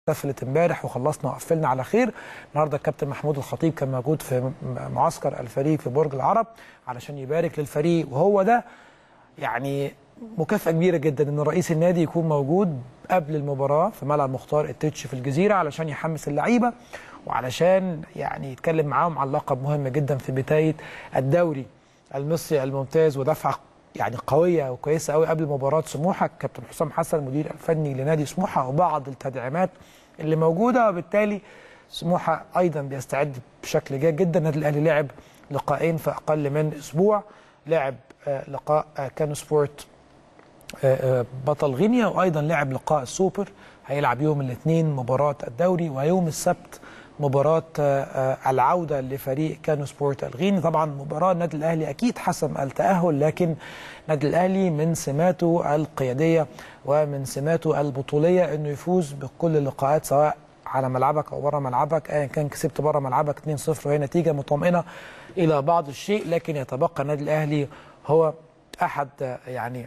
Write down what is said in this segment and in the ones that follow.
احتفلت امبارح وخلصنا وقفلنا على خير النهارده الكابتن محمود الخطيب كان موجود في م- معسكر الفريق في برج العرب علشان يبارك للفريق وهو ده يعني مكافأة كبيرة جدا ان رئيس النادي يكون موجود قبل المباراة في ملعب مختار التتش في الجزيرة علشان يحمس اللعيبة وعلشان يعني يتكلم معاهم على لقب مهم جدا في بداية الدوري المصري الممتاز ودفعة يعني قوية وكويسة قوي قبل مباراة سموحة كابتن حسام حسن المدير الفني لنادي سموحة وبعض التدعيمات اللي موجودة وبالتالي سموحة أيضا بيستعد بشكل جيد جدا النادي الأهلي لعب لقاءين في أقل من أسبوع لعب آه، لقاء آه، كانو سبورت آه، آه، بطل غينيا وايضا لعب لقاء السوبر هيلعب يوم الاثنين مباراه الدوري ويوم السبت مباراه آه، آه، العوده لفريق كانو سبورت الغيني طبعا مباراه النادي الاهلي اكيد حسم التاهل لكن النادي الاهلي من سماته القياديه ومن سماته البطوليه انه يفوز بكل اللقاءات سواء على ملعبك او بره ملعبك ايا كان كسبت بره ملعبك 2-0 وهي نتيجه مطمئنه الى بعض الشيء لكن يتبقى النادي الاهلي هو احد آه، يعني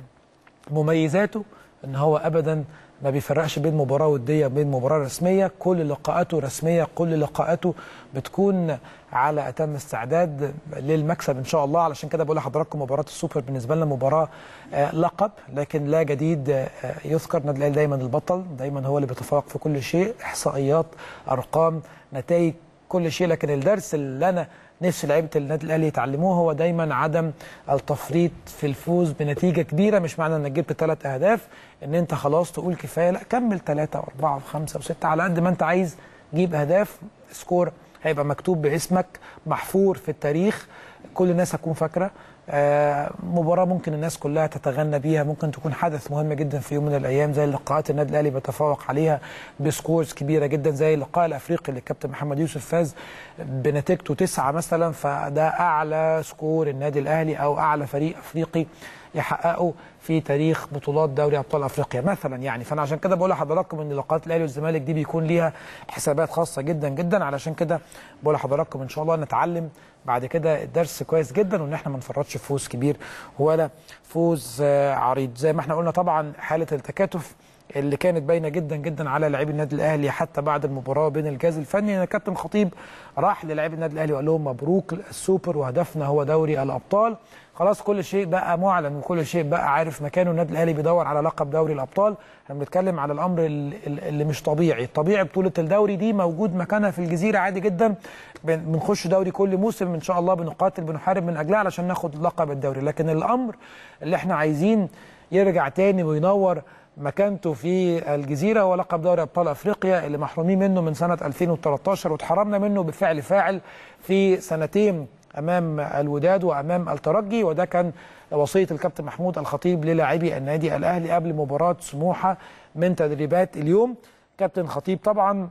مميزاته ان هو ابدا ما بيفرقش بين مباراه وديه وبين مباراه رسميه كل لقاءاته رسميه كل لقاءاته بتكون على اتم استعداد للمكسب ان شاء الله علشان كده بقول لحضراتكم مباراه السوبر بالنسبه لنا مباراه آه، لقب لكن لا جديد آه، يذكر النادي الاهلي دايما البطل دايما هو اللي بيتفوق في كل شيء احصائيات ارقام نتائج كل شيء لكن الدرس اللي انا نفس لعيبه النادي الاهلي يتعلموه هو دايما عدم التفريط في الفوز بنتيجه كبيره مش معنى انك جبت ثلاث اهداف ان انت خلاص تقول كفايه لا كمل ثلاثه واربعه وخمسه وسته على قد ما انت عايز جيب اهداف سكور هيبقى مكتوب باسمك محفور في التاريخ كل الناس هتكون فاكره آه، مباراه ممكن الناس كلها تتغنى بيها ممكن تكون حدث مهم جدا في يوم من الايام زي اللقاءات النادي الاهلي بيتفوق عليها بسكورز كبيره جدا زي اللقاء الافريقي اللي الكابتن محمد يوسف فاز بنتيجته تسعه مثلا فده اعلى سكور النادي الاهلي او اعلى فريق افريقي يحققه في تاريخ بطولات دوري ابطال افريقيا مثلا يعني فانا عشان كده بقول لحضراتكم ان لقاءات الاهلي والزمالك دي بيكون ليها حسابات خاصه جدا جدا علشان كده بقول لحضراتكم ان شاء الله نتعلم بعد كده الدرس كويس جدا وان احنا ما نفرطش في فوز كبير ولا فوز آه، عريض زي ما احنا قلنا طبعا حاله التكاتف اللي كانت باينه جدا جدا على لاعبي النادي الاهلي حتى بعد المباراه بين الجهاز الفني ان الكابتن خطيب راح للاعبي النادي الاهلي وقال لهم مبروك السوبر وهدفنا هو دوري الابطال خلاص كل شيء بقى معلن وكل شيء بقى عارف مكانه النادي الاهلي بيدور على لقب دوري الابطال احنا بنتكلم على الامر ال- ال- اللي مش طبيعي الطبيعي بطوله الدوري دي موجود مكانها في الجزيره عادي جدا بن- بنخش دوري كل موسم ان شاء الله بنقاتل بنحارب من اجلها علشان ناخد لقب الدوري لكن الامر اللي احنا عايزين يرجع تاني وينور مكانته في الجزيره هو لقب دوري ابطال افريقيا اللي محرومين منه من سنه 2013 واتحرمنا منه بفعل فاعل في سنتين امام الوداد وامام الترجي وده كان وصيه الكابتن محمود الخطيب للاعبي النادي الاهلي قبل مباراه سموحه من تدريبات اليوم كابتن خطيب طبعا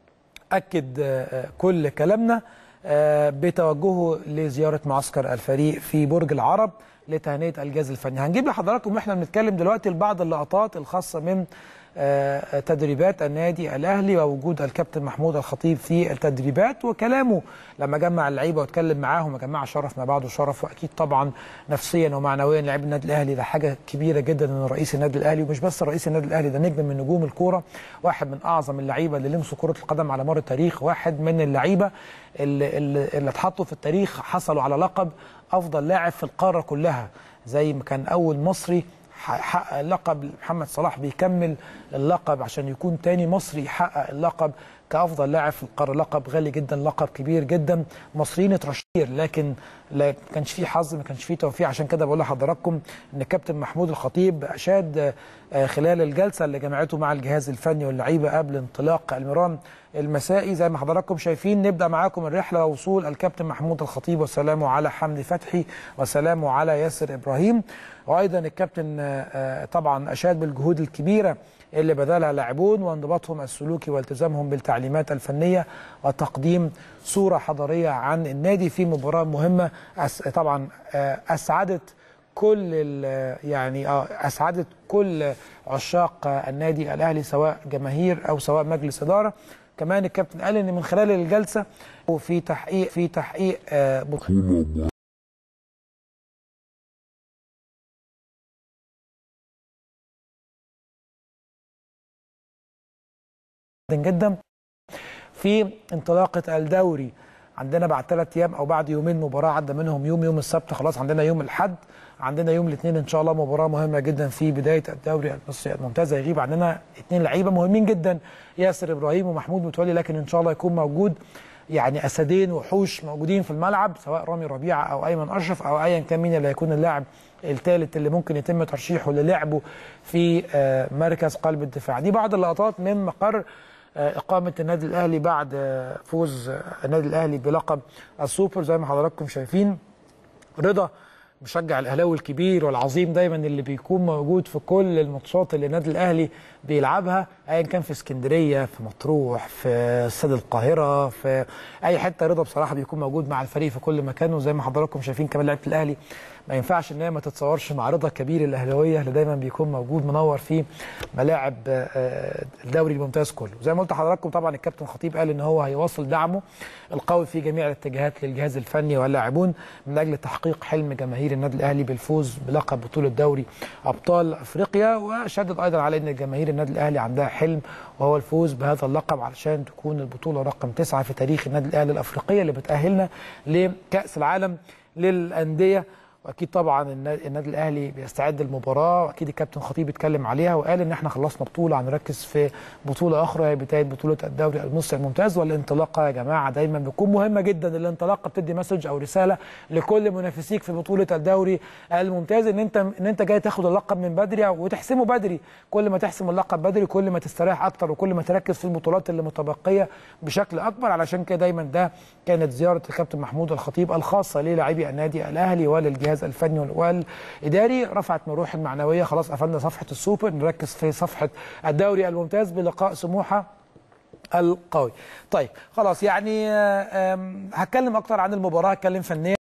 اكد آه، آه، كل كلامنا آه، بتوجهه لزياره معسكر الفريق في برج العرب لتهنئه الجهاز الفني هنجيب لحضراتكم واحنا بنتكلم دلوقتي بعض اللقطات الخاصه من آه، تدريبات النادي الاهلي ووجود الكابتن محمود الخطيب في التدريبات وكلامه لما جمع اللعيبه واتكلم معاهم يا جماعه شرف ما بعده شرف واكيد طبعا نفسيا ومعنويا لاعبي النادي الاهلي ده حاجه كبيره جدا ان رئيس النادي الاهلي ومش بس رئيس النادي الاهلي ده نجم من نجوم الكوره واحد من اعظم اللعيبه اللي لمسوا كره القدم على مر التاريخ واحد من اللعيبه اللي, اللي, اللي اتحطوا في التاريخ حصلوا على لقب افضل لاعب في القاره كلها زي ما كان اول مصري حقق اللقب محمد صلاح بيكمل اللقب عشان يكون تاني مصري يحقق اللقب كافضل لاعب في القاره لقب غالي جدا لقب كبير جدا مصريين اترشير لكن لا كانش فيه حظ ما كانش فيه توفيق عشان كده بقول لحضراتكم ان الكابتن محمود الخطيب اشاد آه، خلال الجلسه اللي جمعته مع الجهاز الفني واللعيبه قبل انطلاق المران المسائي زي ما حضراتكم شايفين نبدا معاكم الرحله وصول الكابتن محمود الخطيب وسلامه على حمدي فتحي وسلامه على ياسر ابراهيم وايضا الكابتن آه، آه، طبعا اشاد بالجهود الكبيره اللي بذلها لاعبون وانضباطهم السلوكي والتزامهم بالتعليمات الفنيه وتقديم صوره حضاريه عن النادي في مباراه مهمه أس طبعا آه، اسعدت كل ال- يعني اه اسعدت كل عشاق النادي الاهلي سواء جماهير او سواء مجلس اداره كمان الكابتن قال ان من خلال الجلسه وفي تحقيق في تحقيق آه، بطولة جدا في انطلاقه الدوري عندنا بعد ثلاث ايام او بعد يومين مباراه عدى منهم يوم يوم السبت خلاص عندنا يوم الاحد عندنا يوم الاثنين ان شاء الله مباراه مهمه جدا في بدايه الدوري المصري الممتاز هيغيب عندنا اثنين لعيبه مهمين جدا ياسر ابراهيم ومحمود متولي لكن ان شاء الله يكون موجود يعني اسدين وحوش موجودين في الملعب سواء رامي ربيعه او ايمن اشرف او ايا كان مين اللي هيكون اللاعب الثالث اللي ممكن يتم ترشيحه للعبه في مركز قلب الدفاع دي بعض اللقطات من مقر إقامة النادي الأهلي بعد فوز النادي الأهلي بلقب السوبر زي ما حضراتكم شايفين رضا مشجع الاهلاوي الكبير والعظيم دايما اللي بيكون موجود في كل الماتشات اللي النادي الاهلي بيلعبها ايا كان في اسكندريه في مطروح في استاد القاهره في اي حته رضا بصراحه بيكون موجود مع الفريق في كل مكان وزي ما حضراتكم شايفين كمان لعيبه الاهلي ما ينفعش ان هي ما تتصورش مع رضا كبير الاهلاويه اللي دايما بيكون موجود منور في ملاعب الدوري الممتاز كله زي ما قلت لحضراتكم طبعا الكابتن خطيب قال ان هو هيواصل دعمه القوي في جميع الاتجاهات للجهاز الفني واللاعبون من اجل تحقيق حلم جماهير النادي الاهلي بالفوز بلقب بطوله دوري ابطال افريقيا وشدد ايضا على ان جماهير النادي الاهلي عندها حلم وهو الفوز بهذا اللقب علشان تكون البطوله رقم تسعه في تاريخ النادي الاهلي الافريقيه اللي بتاهلنا لكاس العالم للانديه واكيد طبعا النادي الاهلي بيستعد للمباراه واكيد الكابتن خطيب اتكلم عليها وقال ان احنا خلصنا بطوله هنركز في بطوله اخرى هي بدايه بطوله الدوري المصري الممتاز والانطلاقه يا جماعه دايما بتكون مهمه جدا الانطلاقه بتدي مسج او رساله لكل منافسيك في بطوله الدوري الممتاز ان انت ان انت جاي تاخد اللقب من بدري وتحسمه بدري كل ما تحسم اللقب بدري كل ما تستريح اكتر وكل ما تركز في البطولات اللي متبقيه بشكل اكبر علشان كده دايما ده كانت زياره الكابتن محمود الخطيب الخاصه للاعبي النادي الاهلي وللجهاز الجهاز الفني والاداري رفعت من الروح المعنويه خلاص قفلنا صفحه السوبر نركز في صفحه الدوري الممتاز بلقاء سموحه القوي طيب خلاص يعني هتكلم اكتر عن المباراه هتكلم فنيا